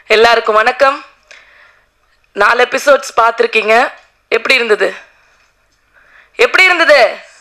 எல்லாருக்கும் வணக்கம் நாலு எபிசோட்ஸ் பார்த்துருக்கீங்க எப்படி இருந்தது எப்படி இருந்தது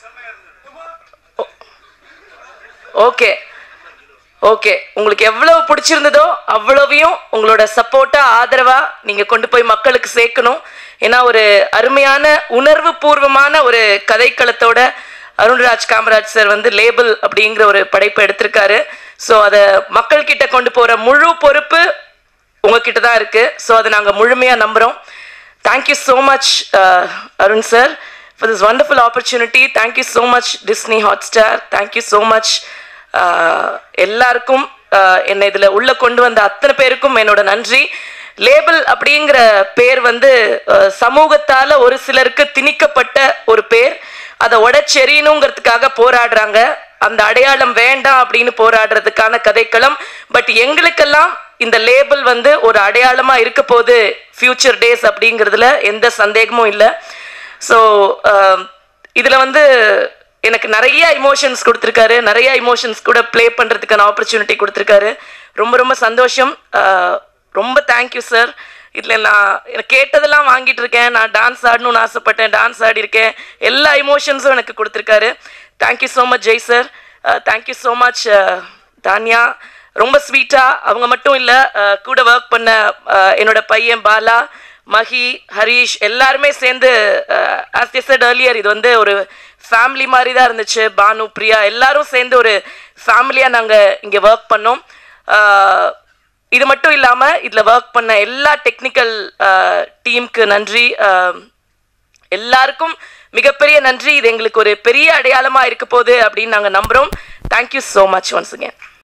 ஓகே ஓகே உங்களுக்கு எவ்வளவு பிடிச்சிருந்ததோ அவ்வளவையும் உங்களோட சப்போர்ட்டா ஆதரவா நீங்க கொண்டு போய் மக்களுக்கு சேர்க்கணும் ஏன்னா ஒரு அருமையான உணர்வு பூர்வமான ஒரு கதைக்களத்தோட அருண்ராஜ் காமராஜ் சார் வந்து லேபிள் அப்படிங்கிற ஒரு படைப்பை எடுத்திருக்காரு ஸோ அதை மக்கள்கிட்ட கொண்டு போற முழு பொறுப்பு உங்ககிட்ட தான் இருக்கு ஸோ அதை நாங்கள் முழுமையாக நம்புகிறோம் thank you so much Arun sir for this wonderful opportunity thank you so much Disney Hotstar thank you so much எல்லாருக்கும் uh, என்னை இதில் உள்ள கொண்டு வந்த அத்தனை பேருக்கும் என்னோட நன்றி லேபிள் அப்படிங்கிற பேர் வந்து uh, சமூகத்தால ஒரு சிலருக்கு திணிக்கப்பட்ட ஒரு பேர் அதை உடச்செறியணுங்கிறதுக்காக போராடுறாங்க அந்த அடையாளம் வேண்டாம் அப்படின்னு போராடுறதுக்கான கதைக்களம் பட் எங்களுக்கெல்லாம் இந்த லேபிள் வந்து ஒரு அடையாளமா இருக்க போகுது ஃபியூச்சர் டேஸ் அப்படிங்கிறதுல எந்த சந்தேகமும் இல்லை ஸோ இதில் வந்து எனக்கு நிறைய இமோஷன்ஸ் கொடுத்துருக்காரு நிறைய இமோஷன்ஸ் கூட ப்ளே பண்ணுறதுக்கான ஆப்பர்ச்சுனிட்டி கொடுத்துருக்காரு ரொம்ப ரொம்ப சந்தோஷம் அஹ், ரொம்ப தேங்க்யூ சார் இதில் நான் எனக்கு கேட்டதெல்லாம் வாங்கிட்டு இருக்கேன் நான் டான்ஸ் ஆடணும்னு ஆசைப்பட்டேன் டான்ஸ் ஆடிருக்கேன் எல்லா இமோஷன்ஸும் எனக்கு கொடுத்துருக்காரு thank you so much Jai sir thank you so much Tanya ரொம்ப ஸ்வீட்டாக அவங்க மட்டும் இல்லை கூட ஒர்க் பண்ண அஹ், என்னோட பையன் பாலா மஹி ஹரீஷ் எல்லாருமே சேர்ந்து ஆஸ் said earlier இது வந்து ஒரு ஃபேமிலி மாதிரி தான் இருந்துச்சு பானு பிரியா எல்லாரும் சேர்ந்து ஒரு ஃபேமிலியாக நாங்கள் இங்கே ஒர்க் பண்ணோம் அஹ், இது மட்டும் இல்லாமல் இதில் ஒர்க் பண்ண எல்லா டெக்னிக்கல் டீமுக்கு நன்றி அஹ், எல்லாருக்கும் மிகப்பெரிய நன்றி இது எங்களுக்கு ஒரு பெரிய அடையாளமாக இருக்க போகுது அப்படின்னு நாங்கள் நம்புகிறோம் thank you so much once again